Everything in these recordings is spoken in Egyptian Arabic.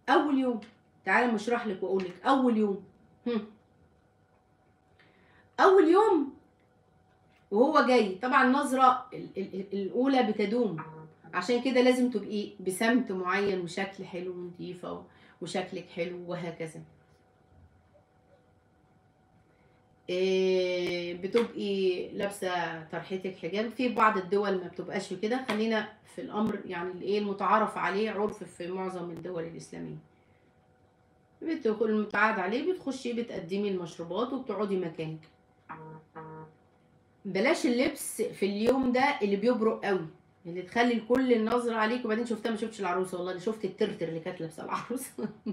اول يوم تعالى أما اشرح لك واقول لك اول يوم هم. اول يوم وهو جاي طبعا النظره ال- ال- ال- الاولى بتدوم عشان كده لازم تبقي بسمت معين وشكل حلو ونضيفه وشكلك حلو وهكذا إيه، بتبقي لابسه طرحتك حجاب في بعض الدول ما بتبقاش في كده خلينا في الامر يعني الايه المتعارف عليه عرف في معظم الدول الاسلاميه بتدخل المتعاد عليه بتخشي بتقدمي المشروبات وبتقعدي مكانك بلاش اللبس في اليوم ده اللي بيبرق قوي اللي تخلي الكل النظر عليك وبعدين شفتها ما شفتش العروسه والله انا شفت الترتر اللي كانت لابسه العروسه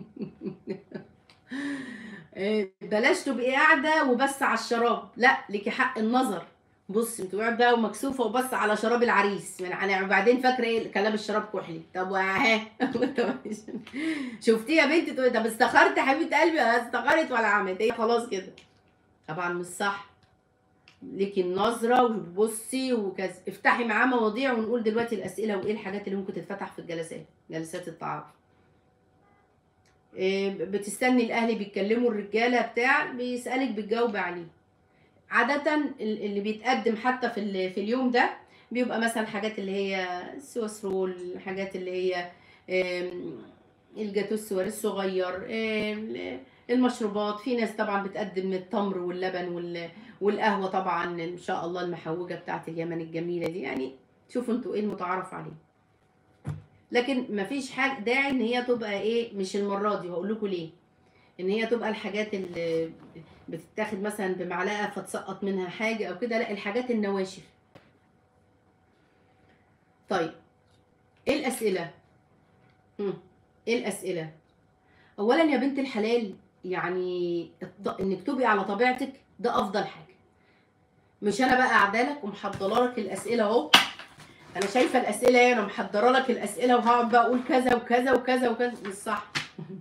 إيه، بلاش تبقي قاعده وبس على الشراب لا ليكي حق النظر بص انت قاعده بقى ومكسوفه وبس على شراب العريس من يعني وبعدين فاكره ايه كلام الشراب كحلي طب وها شفتيه يا بنتي تقولي طب استخرت يا حبيبه قلبي أنا استخرت ولا عملت ايه خلاص كده طبعا مش صح ليكي النظره وبصي وكذا افتحي معاه مواضيع ونقول دلوقتي الاسئله وايه الحاجات اللي ممكن تتفتح في الجلسات جلسات التعارف إيه، بتستني الاهل بيتكلموا الرجاله بتاع بيسالك بتجاوبي عليه عاده ال- اللي بيتقدم حتى في ال- في اليوم ده بيبقى مثلا حاجات اللي هي السويس رول الحاجات اللي هي آم، الجاتو السواري الصغير آم، المشروبات في ناس طبعا بتقدم التمر واللبن وال- والقهوه طبعا ان شاء الله المحوجه بتاعت اليمن الجميله دي يعني شوفوا انتوا ايه المتعارف عليه لكن مفيش حاجه داعي ان هي تبقى ايه مش المره دي وهقول لكم ليه ان هي تبقى الحاجات اللي بتتاخد مثلا بمعلقه فتسقط منها حاجه او كده لا الحاجات النواشف طيب ايه الاسئله مم. ايه الاسئله اولا يا بنت الحلال يعني الط- انك تبقي على طبيعتك ده افضل حاجه مش انا بقى قاعده لك ومحضره لك الاسئله اهو انا شايفه الاسئله ايه انا محضره لك الاسئله وهقعد بقى اقول كذا وكذا وكذا وكذا مش صح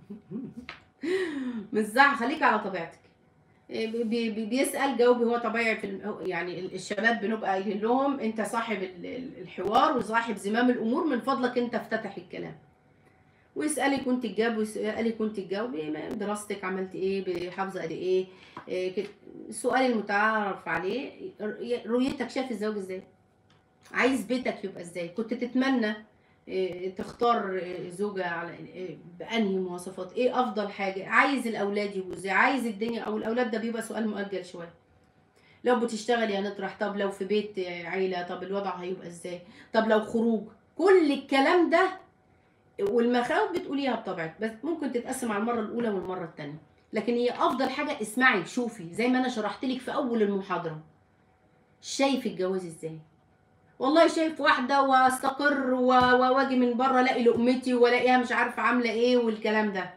مش صح خليك على طبيعتك بي- بي- بيسال جاوبي هو طبيعي في الم- يعني الشباب بنبقى قايلين لهم انت صاحب ال- ال- الحوار وصاحب زمام الامور من فضلك انت افتتح الكلام ويسالك وانت تجاوبي ويسالك وانت تجاوبي ما- دراستك عملت ايه حافظه قد ايه إيه كده. السؤال المتعارف عليه رؤيتك شايف الزواج ازاي عايز بيتك يبقى ازاي كنت تتمنى إيه، تختار إيه، زوجة على إيه، بأنهي مواصفات ايه افضل حاجة عايز الاولاد يبقوا ازاي عايز الدنيا او الاولاد ده بيبقى سؤال مؤجل شوية لو بتشتغلي هنطرح طب لو في بيت عيلة طب الوضع هيبقى ازاي طب لو خروج كل الكلام ده والمخاوف بتقوليها بطبعك بس ممكن تتقسم على المرة الأولى والمرة التانية لكن هي أفضل حاجة اسمعي شوفي زي ما أنا شرحت لك في أول المحاضرة شايف الجواز ازاي والله شايف واحدة واستقر و- و- واجي من بره الاقي لقمتي والاقيها مش عارفة عاملة ايه والكلام ده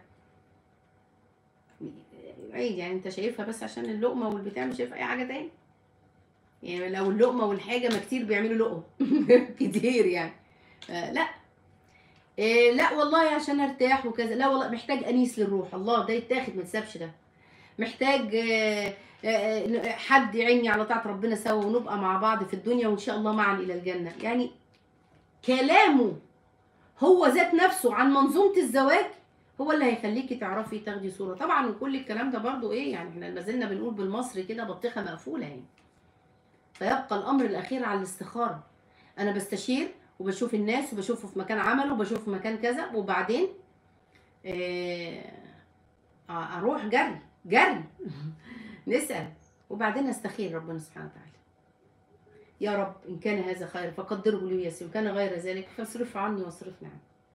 عيد يعني انت شايفها بس عشان اللقمة والبتاع مش شايف اي حاجة تاني يعني لو اللقمة والحاجة ما كتير بيعملوا لقم كتير يعني آه لا إيه لا والله عشان ارتاح وكذا لا والله محتاج انيس للروح الله ده يتاخد ما تسابش ده محتاج آه، آه، حد يعيني على طاعة ربنا سوا ونبقى مع بعض في الدنيا وإن شاء الله معا إلى الجنة يعني كلامه هو ذات نفسه عن منظومة الزواج هو اللي هيخليكي تعرفي تاخدي صورة طبعا وكل الكلام ده برضو ايه يعني احنا ما زلنا بنقول بالمصري كده بطيخة مقفولة يعني فيبقى الأمر الأخير على الاستخارة أنا بستشير وبشوف الناس وبشوفه في مكان عمله وبشوف في مكان كذا وبعدين آه، أروح جري جري نسأل وبعدين نستخير ربنا سبحانه وتعالى يا رب إن كان هذا خير فقدره لي يسير وإن كان غير ذلك فاصرف عني واصرفنا عنه